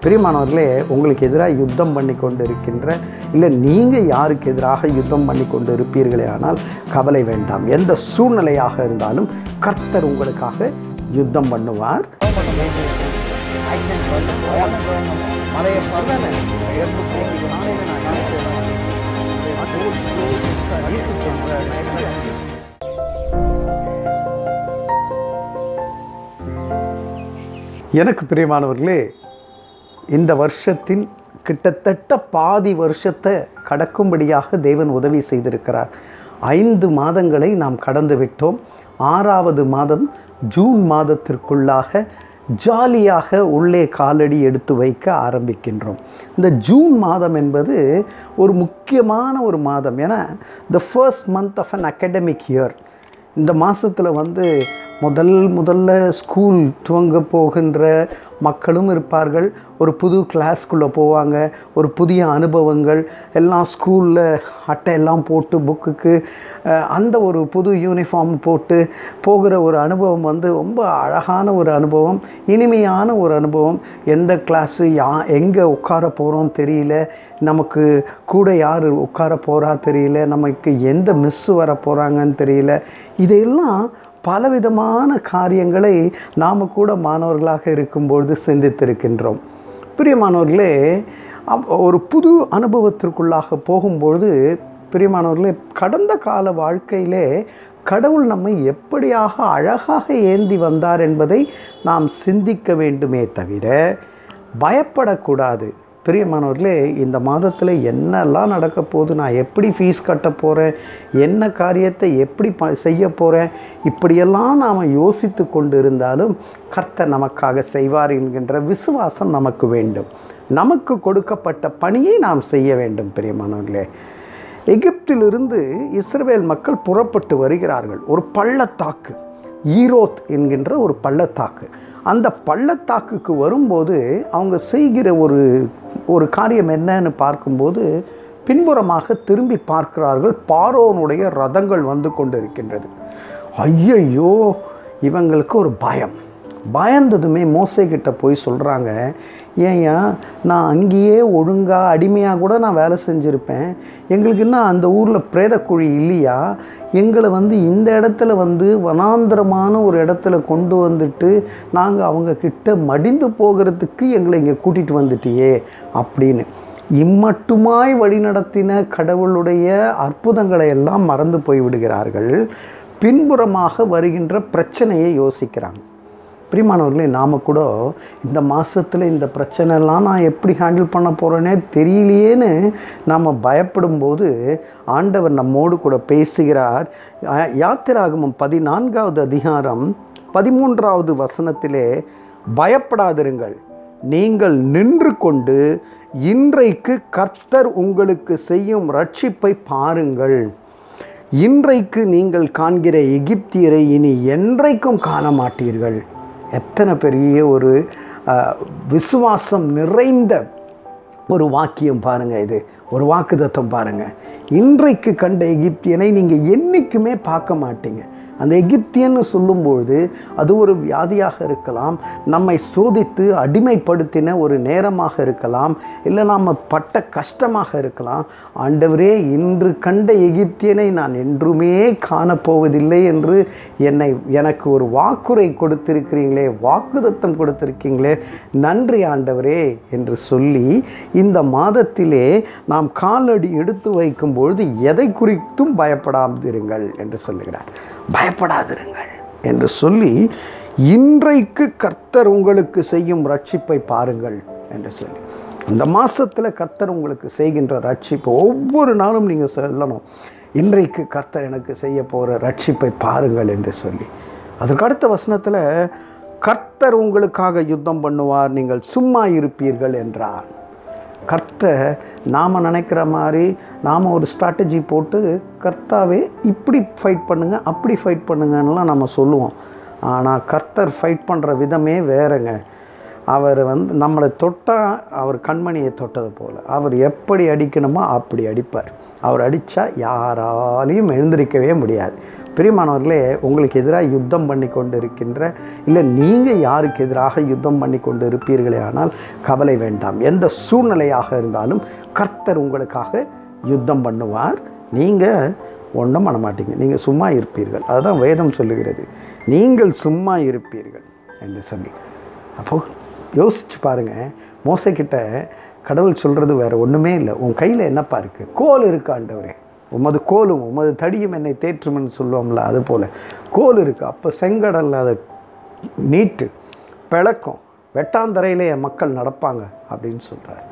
பிரியமானவர்களே உங்களுக்கு எதிராக யுத்தம் பண்ணி கொண்டு இருக்கின்ற இல்லை நீங்கள் யாருக்கு எதிராக யுத்தம் பண்ணி கொண்டு இருப்பீர்களே ஆனால் கவலை வேண்டாம் எந்த சூழ்நிலையாக இருந்தாலும் கர்த்தர் உங்களுக்காக யுத்தம் பண்ணுவார் எனக்கு பிரியமானவர்களே இந்த வருஷத்தின் கிட்டத்தட்ட பாதி வருஷத்தை கடக்கும்படியாக தேவன் உதவி செய்திருக்கிறார் ஐந்து மாதங்களை நாம் கடந்து விட்டோம் ஆறாவது மாதம் ஜூன் மாதத்திற்குள்ளாக ஜாலியாக உள்ளே காலடி எடுத்து வைக்க ஆரம்பிக்கின்றோம் இந்த ஜூன் மாதம் என்பது ஒரு முக்கியமான ஒரு மாதம் ஏன்னா the first month of an academic year இந்த மாதத்தில் வந்து முதல் முதல்ல ஸ்கூல் துவங்க போகின்ற மக்களும் இருப்பார்கள் ஒரு புது கிளாஸ்க்குள்ளே போவாங்க ஒரு புதிய அனுபவங்கள் எல்லாம் ஸ்கூலில் அட்டையெல்லாம் போட்டு புக்குக்கு அஹ், அந்த ஒரு புது யூனிஃபார்ம் போட்டு போகிற ஒரு அனுபவம் வந்து ரொம்ப அழகான ஒரு அனுபவம் இனிமையான ஒரு அனுபவம் எந்த கிளாஸு யா எங்கே உட்கார போகிறோம் தெரியல நமக்கு கூட யார் உட்கார போகிறா தெரியல நமக்கு எந்த மிஸ்ஸு வர போகிறாங்கன்னு தெரியல இதையெல்லாம் பலவிதமான காரியங்களை நாம் கூட மாணவர்களாக இருக்கும்பொழுது சிந்தித்திருக்கின்றோம் பிரியமானவர்களே அப்- ஒரு புது அனுபவத்திற்குள்ளாக போகும்பொழுது பிரியமானவர்களே கடந்த கால வாழ்க்கையிலே கடவுள் நம்மை எப்படியாக அழகாக ஏந்தி வந்தார் என்பதை நாம் சிந்திக்க வேண்டுமே தவிர பயப்படக்கூடாது பிரியமானவர்களே இந்த மாதத்தில் என்னெல்லாம் நடக்க போகுது நான் எப்படி ஃபீஸ் கட்ட போகிறேன் என்ன காரியத்தை எப்படி ப செய்ய போகிறேன் இப்படியெல்லாம் நாம் யோசித்து கொண்டு இருந்தாலும் கர்த்தர் நமக்காக செய்வார் என்கின்ற விசுவாசம் நமக்கு வேண்டும் நமக்கு கொடுக்கப்பட்ட பணியை நாம் செய்ய வேண்டும் பிரியமானவர்களே எகிப்திலிருந்து இஸ்ரவேல் மக்கள் புறப்பட்டு வருகிறார்கள் ஒரு பள்ளத்தாக்கு ஈரோத் என்கின்ற ஒரு பள்ளத்தாக்கு அந்த பள்ளத்தாக்குக்கு வரும்போது அவங்க செய்கிற ஒரு ஒரு காரியம் என்னன்னு பார்க்கும்போது பின்புறமாக திரும்பி பார்க்கிறார்கள் பாரோனுடைய ரதங்கள் வந்து கொண்டு இருக்கின்றது ஐயையோ இவங்களுக்கு ஒரு பயம் பயந்ததுமே மோசே கிட்ட போய் சொல்கிறாங்க ஏன்யா நான் அங்கேயே ஒழுங்காக அடிமையாக கூட நான் வேலை செஞ்சுருப்பேன் எங்களுக்கு இன்னும் அந்த ஊரில் பிரேதக்குழி இல்லையா எங்களை வந்து இந்த இடத்துல வந்து வனாந்தரமான ஒரு இடத்துல கொண்டு வந்துட்டு நாங்கள் அவங்க கிட்ட மடிந்து போகிறதுக்கு எங்களை இங்கே கூட்டிகிட்டு வந்துட்டியே அப்படின்னு இம்மட்டுமாய் வழிநடத்தின கடவுளுடைய அற்புதங்களை எல்லாம் மறந்து போய் விடுகிறார்கள் பின்புறமாக வருகின்ற பிரச்சனையை யோசிக்கிறாங்க பிரிமானவர்களே நாம் கூட இந்த மாதத்தில் இந்த பிரச்சனைலாம் நான் எப்படி ஹேண்டில் பண்ண போகிறேனே தெரியலையேன்னு நாம் பயப்படும்போது ஆண்டவர் நம்மோடு கூட பேசுகிறார் யா- யாத்திராகமம் பதினான்காவது அதிகாரம் பதிமூன்றாவது வசனத்திலே பயப்படாதிருங்கள் நீங்கள் நின்று கொண்டு இன்றைக்கு கர்த்தர் உங்களுக்கு செய்யும் ரட்சிப்பை பாருங்கள் இன்றைக்கு நீங்கள் காண்கிற எகிப்தியரை இனி என்றைக்கும் காண மாட்டீர்கள் எத்தனை பெரிய ஒரு அஹ், விசுவாசம் நிறைந்த ஒரு வாக்கியம் பாருங்க இது ஒரு வாக்குத்தத்தம் பாருங்க இன்றைக்கு கண்ட எகிப்தியனை நீங்கள் என்றைக்குமே பார்க்க மாட்டீங்க அந்த எகிப்தியன்னு சொல்லும்பொழுது அது ஒரு வியாதியாக இருக்கலாம் நம்மை சோதித்து அடிமைப்படுத்தின ஒரு நேரமாக இருக்கலாம் இல்லை நாம் பட்ட கஷ்டமாக இருக்கலாம் ஆண்டவரே இன்று கண்ட எகிப்தியனை நான் என்றுமே காணப்போவதில்லை என்று என்னை எனக்கு ஒரு வாக்குரை கொடுத்திருக்கிறீங்களே வாக்குதத்தம் கொடுத்திருக்கீங்களே நன்றி ஆண்டவரே என்று சொல்லி இந்த மாதத்திலே நாம் காலடி எடுத்து வைக்கும் பொழுது எதை குறித்தும் பயப்படாதிருங்கள் என்று சொல்லுகிறார் பயப்படாதிருங்கள் என்று சொல்லி இன்றைக்கு கர்த்தர் உங்களுக்கு செய்யும் ரட்சிப்பை பாருங்கள் என்று சொல்லி இந்த மாசத்துல கர்த்தர் உங்களுக்கு செய்கின்ற ரட்சிப்பு ஒவ்வொரு நாளும் நீங்கள் சொல்லணும் இன்றைக்கு கர்த்தர் எனக்கு செய்ய போகிற ரட்சிப்பை பாருங்கள் என்று சொல்லி அதுக்கு அடுத்த வசனத்தில் கர்த்தர் உங்களுக்காக யுத்தம் பண்ணுவார் நீங்கள் சும்மா இருப்பீர்கள் என்றார் கர்த்தர் நாம் நினைக்கிற மாதிரி நாம் ஒரு ஸ்ட்ராட்டஜி போட்டு கர்த்தாவே இப்படி ஃபைட் பண்ணுங்க அப்படி ஃபைட் பண்ணுங்கன்னுலாம் நம்ம சொல்லுவோம் ஆனால் கர்த்தர் ஃபைட் பண்ணுற விதமே வேறங்க அவர் வந்து நம்மளை தொட்டால் அவர் கண்மணியை தொட்டது போல் அவர் எப்படி அடிக்கணுமோ அப்படி அடிப்பார் அவர் அடித்தா யாராலையும் எழுந்திருக்கவே முடியாது பிரியமானவர்களே உங்களுக்கு எதிராக யுத்தம் பண்ணி கொண்டு இருக்கின்ற இல்லை நீங்கள் யாருக்கு எதிராக யுத்தம் பண்ணி கொண்டு இருப்பீர்களே ஆனால் கவலை வேண்டாம் எந்த சூழ்நிலையாக இருந்தாலும் கர்த்தர் உங்களுக்காக யுத்தம் பண்ணுவார் நீங்கள் ஒன்றும் பண்ண மாட்டீங்க நீங்கள் சும்மா இருப்பீர்கள் அதுதான் வேதம் சொல்லுகிறது நீங்கள் சும்மா இருப்பீர்கள் என்று சொல்லி அப்போது யோசிச்சு பாருங்கள் மோசக்கிட்ட கடவுள் சொல்கிறது வேறு ஒன்றுமே இல்லை உன் கையில் என்னப்பா இருக்குது கோல் இருக்கு ஆண்டவரே உமது கோலும் உமது தடியும் என்னை தேற்றும்னு சொல்லுவோம்ல அது போல் கோல் இருக்குது அப்போ செங்கடலில் அதை நீட்டு பிளக்கும் வெட்டாந்தரையிலே என் மக்கள் நடப்பாங்க அப்படின்னு சொல்கிறார்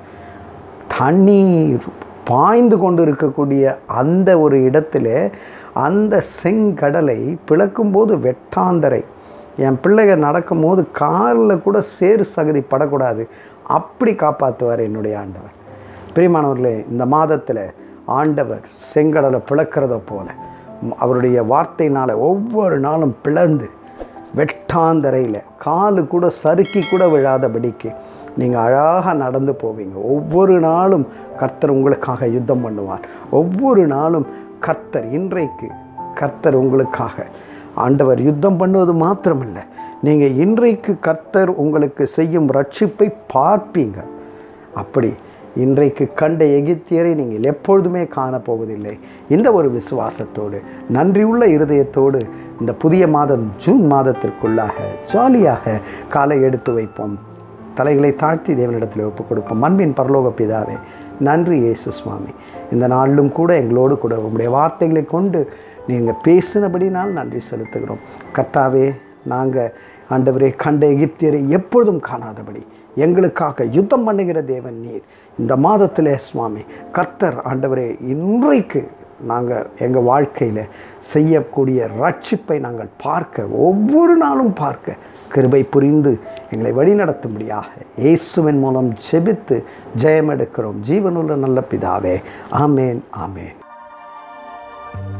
தண்ணீர் பாய்ந்து கொண்டு இருக்கக்கூடிய அந்த ஒரு இடத்துல அந்த செங்கடலை பிளக்கும்போது வெட்டாந்தரை என் பிள்ளைகள் நடக்கும்போது காலில் கூட சேறு சகதி படக்கூடாது அப்படி காப்பாற்றுவார் என்னுடைய ஆண்டவர் பிரியமானவர்களே இந்த மாதத்தில் ஆண்டவர் செங்கடலை பிளக்கிறத போல அவருடைய வார்த்தையினால் ஒவ்வொரு நாளும் பிளந்து வெட்டாந்தரையில் காலு கூட சறுக்கி கூட விழாதபடிக்கு நீங்கள் அழகாக நடந்து போவீங்க ஒவ்வொரு நாளும் கர்த்தர் உங்களுக்காக யுத்தம் பண்ணுவார் ஒவ்வொரு நாளும் கர்த்தர் இன்றைக்கு கர்த்தர் உங்களுக்காக ஆண்டவர் யுத்தம் பண்ணுவது மாத்திரமல்ல நீங்கள் இன்றைக்கு கர்த்தர் உங்களுக்கு செய்யும் ரட்சிப்பை பார்ப்பீங்க அப்படி இன்றைக்கு கண்ட எகிப்தியரை நீங்கள் எப்பொழுதுமே காணப்போவதில்லை இந்த ஒரு விசுவாசத்தோடு நன்றியுள்ள இருதயத்தோடு இந்த புதிய மாதம் ஜூன் மாதத்திற்குள்ளாக ஜாலியாக காலை எடுத்து வைப்போம் தலைகளை தாழ்த்தி தேவனிடத்தில் ஒப்புக் கொடுப்போம் அன்பின் பரலோக பிதாவே நன்றி இயேசு சுவாமி இந்த நாளிலும் கூட எங்களோடு கூட உங்களுடைய வார்த்தைகளை கொண்டு நீங்கள் பேசினபடினால் நன்றி செலுத்துகிறோம் கர்த்தாவே நாங்கள் ஆண்டவரே கண்ட எகிப்தியரை எப்பொழுதும் காணாதபடி எங்களுக்காக யுத்தம் பண்ணுகிற தேவன் நீர் இந்த மாதத்திலே சுவாமி கர்த்தர் ஆண்டவரே இன்றைக்கு நாங்கள் எங்கள் வாழ்க்கையில் செய்யக்கூடிய ரட்சிப்பை நாங்கள் பார்க்க ஒவ்வொரு நாளும் பார்க்க கிருபை புரிந்து எங்களை வழிநடத்தும்படியாக இயேசுவின் மூலம் ஜெபித்து ஜெயம் எடுக்கிறோம் ஜீவனுள்ள நல்ல பிதாவே ஆமேன் ஆமேன்